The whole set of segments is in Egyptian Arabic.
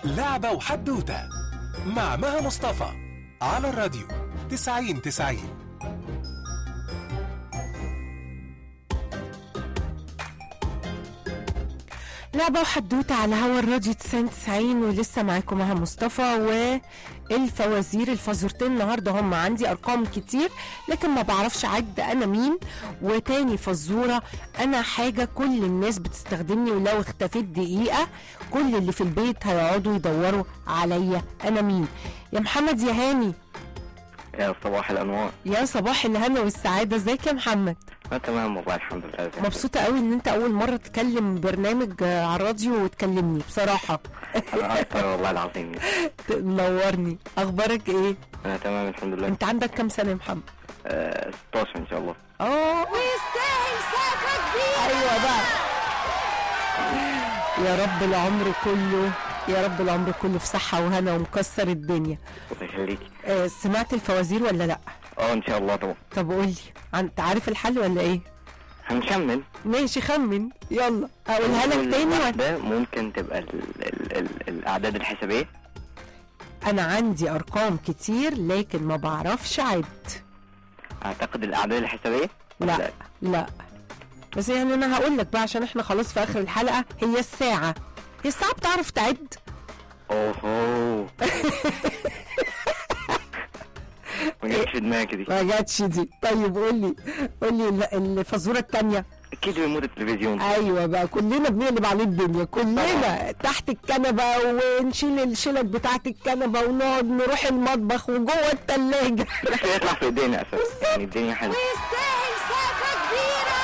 لعبة وحدوتة مع مها مصطفى على الراديو تسعين تسعين لعبة وحدوتة على هوا الراديو 99 ولسه معاكم مها مصطفى والفوازير الفازورتين النهارده هم عندي ارقام كتير لكن ما بعرفش عد انا مين وتاني فزوره انا حاجه كل الناس بتستخدمني ولو اختفيت دقيقه كل اللي في البيت هيقعدوا يدوروا عليا انا مين يا محمد يا هاني يا صباح الانوار يا صباح الهنا والسعاده ازيك يا محمد آه تمام والله الحمد لله مبسوطه قوي ان انت اول مره تكلم برنامج آه، على الراديو وتكلمني بصراحه انا اكتر والله العظيم منورني اخبارك ايه انا تمام الحمد لله انت عندك كام سنه يا محمد آه 16 ان شاء الله اه ويستاهل سقفه كبيره ايوه بقى يا رب العمر كله يا رب العمر كله في صحه وهنا ومكسر الدنيا الله يخليكي آه سمعت الفوازير ولا لا اه ان شاء الله طبعا طب قول لي انت عارف الحل ولا ايه هنكمل ماشي خمن يلا اقولها لك تاني ولا ده ممكن تبقى ال ال ال الاعداد الحسابيه انا عندي ارقام كتير لكن ما بعرفش عد اعتقد الاعداد الحسابيه لا لا بس يعني انا هقول لك بقى عشان احنا خلاص في اخر الحلقه هي الساعه هي الساعه بتعرف تعد اوهو ما جاتش في دماغي دي ما جاتش دي طيب قول لي قول لي ال- الفزوره الثانيه اكيد ريموت التلفزيون ايوه بقى كلنا بنقلب عليه الدنيا كلنا تحت الكنبه ونشيل الشلت بتاعت الكنبه ونقعد نروح المطبخ وجوه الثلاجه بس يطلع في ايدينا اساسا يعني الدنيا حلوه ويستاهل سقفه كبيره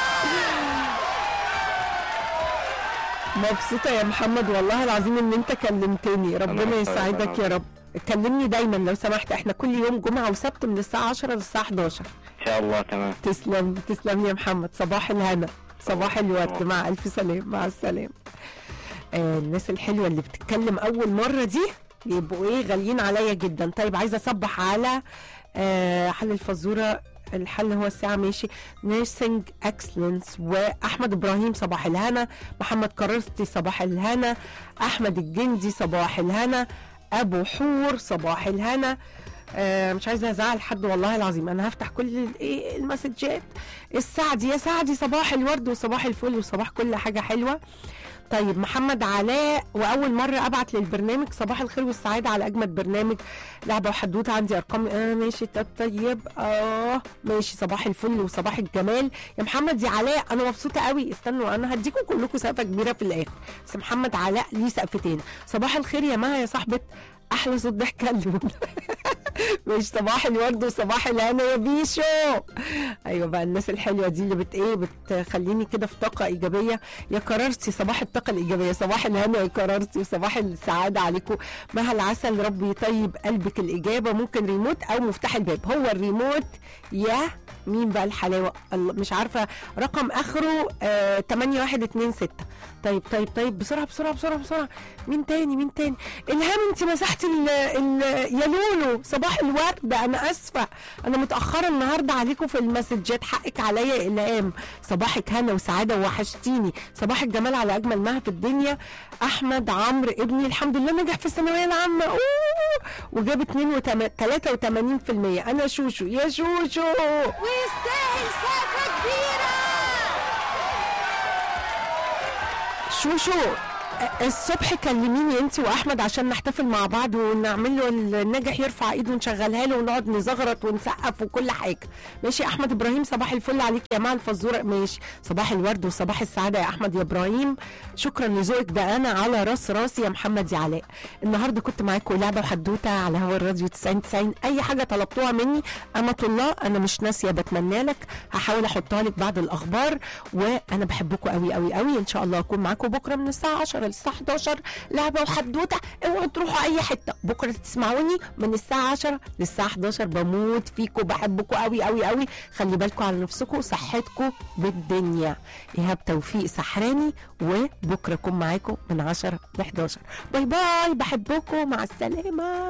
مبسوطه يا محمد والله العظيم ان انت كلمتني ربنا أكتر يسعدك يا رب كلمني دايما لو سمحت احنا كل يوم جمعه وسبت من الساعه 10 للساعه 11 ان شاء الله تمام تسلم تسلم يا محمد صباح الهنا صباح الورد مع الف سلام مع السلامه آه الناس الحلوه اللي بتتكلم اول مره دي يبقوا ايه غاليين عليا جدا طيب عايزه اصبح على آه حل الفزوره الحل هو الساعة ماشي نيرسينج اكسلنس واحمد ابراهيم صباح الهنا محمد كرستي صباح الهنا احمد الجندي صباح الهنا ابو حور صباح الهنا آه مش عايزه ازعل حد والله العظيم انا هفتح كل ال- ايه المسجات السعدي يا سعدي صباح الورد وصباح الفل وصباح كل حاجه حلوه طيب محمد علاء واول مره ابعت للبرنامج صباح الخير والسعاده على اجمد برنامج لعبه وحدوته عندي ارقام اه ماشي طب طيب اه ماشي صباح الفل وصباح الجمال يا محمد يا علاء انا مبسوطه قوي استنوا انا هديكم كلكم سقفه كبيره في الاخر بس محمد علاء ليه سقفتين صباح الخير يا مها يا صاحبه احلى صوت ضحك كلمه مش صباح الورد وصباح الهنا يا بيشو ايوه بقى الناس الحلوه دي اللي بت ايه بتخليني كده في طاقه ايجابيه يا قرارتي صباح الطاقه الايجابيه صباح الهنا يا قرارتي وصباح السعاده عليكم مها العسل ربي يطيب قلبك الاجابه ممكن ريموت او مفتاح الباب هو الريموت يا مين بقى الحلاوه الله مش عارفه رقم اخره آه 8126 طيب طيب طيب بسرعه بسرعه بسرعه بسرعه مين تاني مين تاني الهام انت مسحتي ال ال يا لولو صباح الورد انا اسفه انا متاخره النهارده عليكم في المسجات حقك عليا يا الهام صباحك هنا وسعاده وحشتيني صباح الجمال على اجمل مها في الدنيا احمد عمرو ابني الحمد لله نجح في الثانويه العامه أوه وجاب 83% انا شوشو يا شوشو ويستاهل سقفه كبيره شوشو أ- الصبح كلميني انت واحمد عشان نحتفل مع بعض ونعمل له الناجح يرفع ايده ونشغلها له ونقعد نزغرط ونسقف وكل حاجه ماشي احمد ابراهيم صباح الفل عليك يا مع الفزوره ماشي صباح الورد وصباح السعاده يا احمد يا ابراهيم شكرا لذوقك ده انا على راس راسي يا محمد يا علاء النهارده كنت معاكم لعبه وحدوته على هوا الراديو 90 90 اي حاجه طلبتوها مني امة الله انا مش ناسيه بتمنى لك هحاول احطها لك بعد الاخبار وانا بحبكم قوي قوي قوي ان شاء الله اكون معاكم بكره من الساعه 10 للساعه 11 لعبه وحدوته اوعوا تروحوا اي حته بكره تسمعوني من الساعه 10 للساعه 11 بموت فيكم بحبكم قوي قوي قوي خلي بالكم على نفسكم صحتكم بالدنيا ايهاب توفيق سحراني وبكره اكون معاكم من 10 ل 11 باي باي بحبكم مع السلامه